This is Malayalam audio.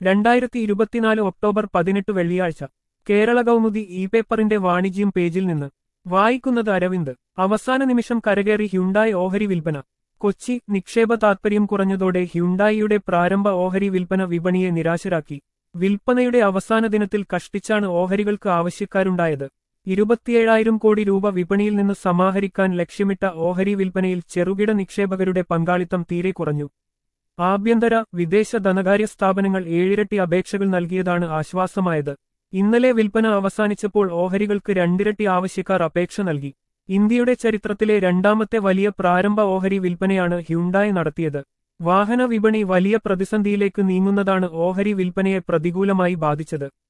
രണ്ടായിരത്തി ഇരുപത്തിനാല് ഒക്ടോബർ പതിനെട്ട് വെള്ളിയാഴ്ച കേരള കൗമുദി ഇ പേപ്പറിന്റെ വാണിജ്യം പേജിൽ നിന്ന് വായിക്കുന്നത് അരവിന്ദ് അവസാന നിമിഷം കരകയറി ഹ്യുണ്ടായി ഓഹരി വിൽപ്പന കൊച്ചി നിക്ഷേപ താത്പര്യം കുറഞ്ഞതോടെ ഹ്യുണ്ടായിയുടെ പ്രാരംഭ ഓഹരി വിൽപ്പന വിപണിയെ നിരാശരാക്കി വിൽപ്പനയുടെ അവസാന ദിനത്തിൽ കഷ്ടിച്ചാണ് ഓഹരികൾക്ക് ആവശ്യക്കാരുണ്ടായത് ഇരുപത്തിയേഴായിരം കോടി രൂപ വിപണിയിൽ നിന്ന് സമാഹരിക്കാൻ ലക്ഷ്യമിട്ട ഓഹരി വിൽപ്പനയിൽ ചെറുകിട നിക്ഷേപകരുടെ പങ്കാളിത്തം തീരെ കുറഞ്ഞു ആഭ്യന്തര വിദേശ ധനകാര്യ സ്ഥാപനങ്ങൾ ഏഴിരട്ടി അപേക്ഷകൾ നൽകിയതാണ് ആശ്വാസമായത് ഇന്നലെ വിൽപ്പന അവസാനിച്ചപ്പോൾ ഓഹരികൾക്ക് രണ്ടിരട്ടി ആവശ്യക്കാർ അപേക്ഷ നൽകി ഇന്ത്യയുടെ ചരിത്രത്തിലെ രണ്ടാമത്തെ വലിയ പ്രാരംഭ ഓഹരി വിൽപ്പനയാണ് ഹ്യുണ്ടായി നടത്തിയത് വാഹന വിപണി വലിയ പ്രതിസന്ധിയിലേക്ക് നീങ്ങുന്നതാണ് ഓഹരി വിൽപ്പനയെ പ്രതികൂലമായി ബാധിച്ചത്